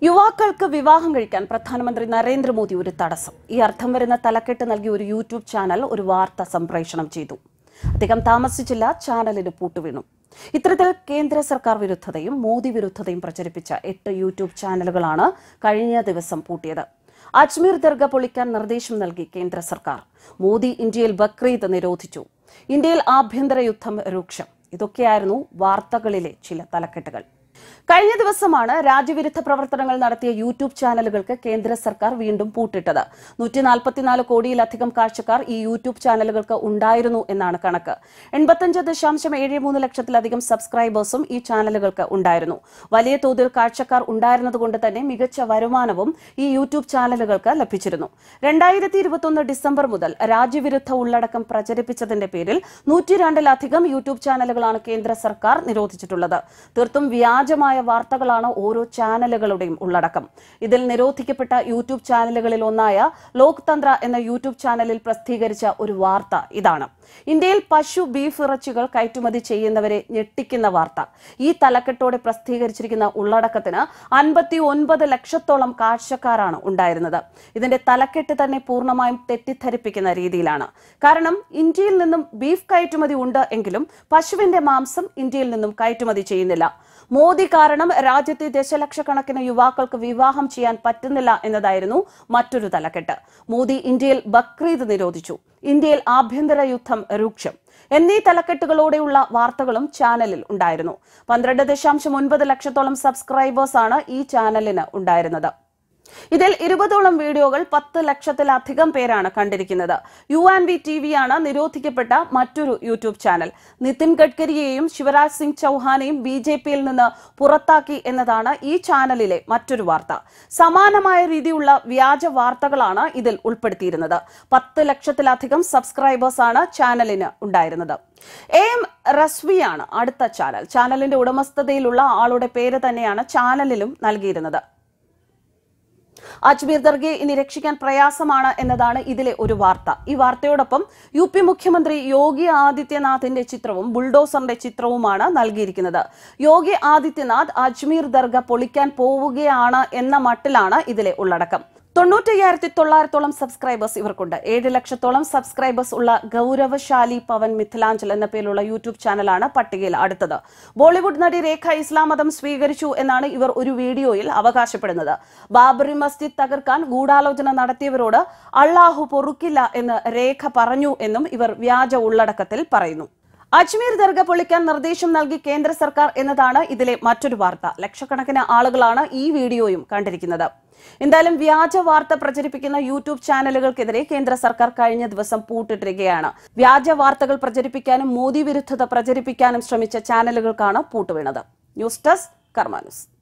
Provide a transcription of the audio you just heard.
യുവാക്കൾക്ക് വിവാഹം കഴിക്കാൻ പ്രധാനമന്ത്രി നരേന്ദ്രമോദി ഒരു തടസ്സം ഈ അർത്ഥം വരുന്ന തലക്കെട്ട് നൽകിയ ഒരു യൂട്യൂബ് ചാനൽ ഒരു വാർത്ത സംപ്രേഷണം ചെയ്തു അദ്ദേഹം താമസിച്ചില്ല ചാനലിന് പൂട്ടുവീണു ഇത്തരത്തിൽ കേന്ദ്ര സർക്കാർ വിരുദ്ധതയും മോദി വിരുദ്ധതയും പ്രചരിപ്പിച്ച എട്ട് യൂട്യൂബ് ചാനലുകളാണ് കഴിഞ്ഞ ദിവസം പൂട്ടിയത് അജ്മീർ ദർഗ പൊളിക്കാൻ നിർദ്ദേശം നൽകി കേന്ദ്ര സർക്കാർ മോദി ഇന്ത്യയിൽ ബക്രീദ് നിരോധിച്ചു ഇന്ത്യയിൽ ആഭ്യന്തര യുദ്ധം രൂക്ഷം ഇതൊക്കെയായിരുന്നു വാർത്തകളിലെ ചില തലക്കെട്ടുകൾ കഴിഞ്ഞ ദിവസമാണ് രാജ്യവിരുദ്ധ പ്രവർത്തനങ്ങൾ നടത്തിയ യൂട്യൂബ് ചാനലുകൾക്ക് കേന്ദ്ര സർക്കാർ വീണ്ടും പൂട്ടിട്ടത് നൂറ്റി നാൽപ്പത്തിനാല് കോടിയിലധികം കാഴ്ചക്കാർ ഈ യൂട്യൂബ് ചാനലുകൾക്ക് ഉണ്ടായിരുന്നു എന്നാണ് കണക്ക് എൺപത്തഞ്ച് ദശാംശം ഏഴ് മൂന്ന് ലക്ഷത്തിലധികം സബ്സ്ക്രൈബേഴ്സും ഈ ചാനലുകൾക്ക് ഉണ്ടായിരുന്നു വലിയ തോതിൽ കാഴ്ചക്കാർ ഉണ്ടായിരുന്നതുകൊണ്ട് തന്നെ മികച്ച വരുമാനവും ഈ യൂട്യൂബ് ചാനലുകൾക്ക് ലഭിച്ചിരുന്നു രണ്ടായിരത്തി ഇരുപത്തൊന്ന് ഡിസംബർ മുതൽ രാജ്യവിരുദ്ധ ഉള്ളടക്കം പ്രചരിപ്പിച്ചതിന്റെ പേരിൽ നൂറ്റി രണ്ടിലധികം യൂട്യൂബ് ചാനലുകളാണ് കേന്ദ്ര സർക്കാർ നിരോധിച്ചിട്ടുള്ളത് തീർത്തും വ്യാജമായ വാർത്തകളാണ് ഓരോ ചാനലുകളുടെയും ഉള്ളടക്കം ഇതിൽ നിരോധിക്കപ്പെട്ട യൂട്യൂബ് ചാനലുകളിൽ ഒന്നായ ലോക് തന്ത്ര എന്ന യൂട്യൂബ് ചാനലിൽ പ്രസിദ്ധീകരിച്ച ഒരു വാർത്ത ഇതാണ് ഇന്ത്യയിൽ പശു ബീഫ് ഇറച്ചികൾ കയറ്റുമതി ചെയ്യുന്നവരെ ഞെട്ടിക്കുന്ന വാർത്ത ഈ തലക്കെട്ടോടെ പ്രസിദ്ധീകരിച്ചിരിക്കുന്ന ഉള്ളടക്കത്തിന് അൻപത്തി ഒൻപത് ലക്ഷത്തോളം കാഴ്ചക്കാരാണ് ഉണ്ടായിരുന്നത് ഇതിന്റെ തലക്കെട്ട് തന്നെ പൂർണ്ണമായും തെറ്റിദ്ധരിപ്പിക്കുന്ന രീതിയിലാണ് കാരണം ഇന്ത്യയിൽ നിന്നും ബീഫ് കയറ്റുമതി ഉണ്ട് എങ്കിലും പശുവിന്റെ മാംസം ഇന്ത്യയിൽ നിന്നും കയറ്റുമതി ചെയ്യുന്നില്ല മോദി കാരണം രാജ്യത്തെ ദശലക്ഷക്കണക്കിന് യുവാക്കൾക്ക് വിവാഹം ചെയ്യാൻ പറ്റുന്നില്ല എന്നതായിരുന്നു മറ്റൊരു തലക്കെട്ട് മോദി ഇന്ത്യയിൽ ബക്രീദ് നിരോധിച്ചു ഇന്ത്യയിൽ ആഭ്യന്തര യുദ്ധം രൂക്ഷം എന്നീ തലക്കെട്ടുകളോടെയുള്ള വാർത്തകളും ചാനലിൽ ഉണ്ടായിരുന്നു പന്ത്രണ്ട് ദശാംശം ഒൻപത് ലക്ഷത്തോളം സബ്സ്ക്രൈബേഴ്സാണ് ഈ ചാനലിന് ഉണ്ടായിരുന്നത് ഇതിൽ ഇരുപതോളം വീഡിയോകൾ പത്ത് ലക്ഷത്തിലധികം പേരാണ് കണ്ടിരിക്കുന്നത് യു ആൻഡ് വി ടി വിയാണ് നിരോധിക്കപ്പെട്ട മറ്റൊരു യൂട്യൂബ് ചാനൽ നിതിൻ ഗഡ്കരിയെയും ശിവരാജ് സിംഗ് ചൌഹാനെയും ബി ജെ പിയിൽ നിന്ന് പുറത്താക്കി എന്നതാണ് ഈ ചാനലിലെ മറ്റൊരു വാർത്ത സമാനമായ രീതിയുള്ള വ്യാജ വാർത്തകളാണ് ഇതിൽ ഉൾപ്പെടുത്തിയിരുന്നത് പത്ത് ലക്ഷത്തിലധികം സബ്സ്ക്രൈബേഴ്സാണ് ചാനലിന് ഉണ്ടായിരുന്നത് എ എം റസ്വിയാണ് അടുത്ത ചാനൽ ചാനലിന്റെ ഉടമസ്ഥതയിലുള്ള ആളുടെ പേര് തന്നെയാണ് ചാനലിലും നൽകിയിരുന്നത് അജ്മീർ ദർഗയെ ഇനി രക്ഷിക്കാൻ പ്രയാസമാണ് എന്നതാണ് ഇതിലെ ഒരു വാർത്ത ഈ വാർത്തയോടൊപ്പം യു പി മുഖ്യമന്ത്രി യോഗി ആദിത്യനാഥിന്റെ ചിത്രവും ബുൾഡോസറിന്റെ ചിത്രവുമാണ് നൽകിയിരിക്കുന്നത് യോഗി ആദിത്യനാഥ് അജ്മീർ ദർഗ പൊളിക്കാൻ പോവുകയാണ് എന്ന മട്ടിലാണ് ഇതിലെ ഉള്ളടക്കം തൊണ്ണൂറ്റയ്യായിരത്തി തൊള്ളായിരത്തോളം സബ്സ്ക്രൈബേഴ്സ് ഇവർക്കുണ്ട് ഏഴ് ലക്ഷത്തോളം സബ്സ്ക്രൈബേഴ്സ് ഉള്ള ഗൗരവശാലി പവൻ മിഥിലാഞ്ചൽ എന്ന പേരിലുള്ള യൂട്യൂബ് ചാനലാണ് പട്ടികയിൽ അടുത്തത് ബോളിവുഡ് നടി രേഖ ഇസ്ലാം മതം സ്വീകരിച്ചു എന്നാണ് ഇവർ ഒരു വീഡിയോയിൽ അവകാശപ്പെടുന്നത് ബാബറി മസ്ജിദ് തകർക്കാൻ ഗൂഢാലോചന നടത്തിയവരോട് അള്ളാഹു പൊറുക്കില്ല എന്ന് രേഖ പറഞ്ഞു എന്നും ഇവർ വ്യാജ ഉള്ളടക്കത്തിൽ പറയുന്നു അജ്മീർ ദർഗ പൊളിക്കാൻ നിർദ്ദേശം നൽകി കേന്ദ്ര സർക്കാർ എന്നതാണ് ഇതിലെ മറ്റൊരു വാർത്ത ലക്ഷക്കണക്കിന് ആളുകളാണ് ഈ വീഡിയോയും കണ്ടിരിക്കുന്നത് എന്തായാലും വ്യാജ വാർത്ത പ്രചരിപ്പിക്കുന്ന യൂട്യൂബ് ചാനലുകൾക്കെതിരെ കേന്ദ്ര സർക്കാർ കഴിഞ്ഞ ദിവസം പൂട്ടിട്ടിരിക്കുകയാണ് വ്യാജ വാർത്തകൾ പ്രചരിപ്പിക്കാനും മോദി വിരുദ്ധത പ്രചരിപ്പിക്കാനും ശ്രമിച്ച ചാനലുകൾക്കാണ് പൂട്ടുവീണത് ന്യൂസ് ഡെസ്ക് കർമാനുസ്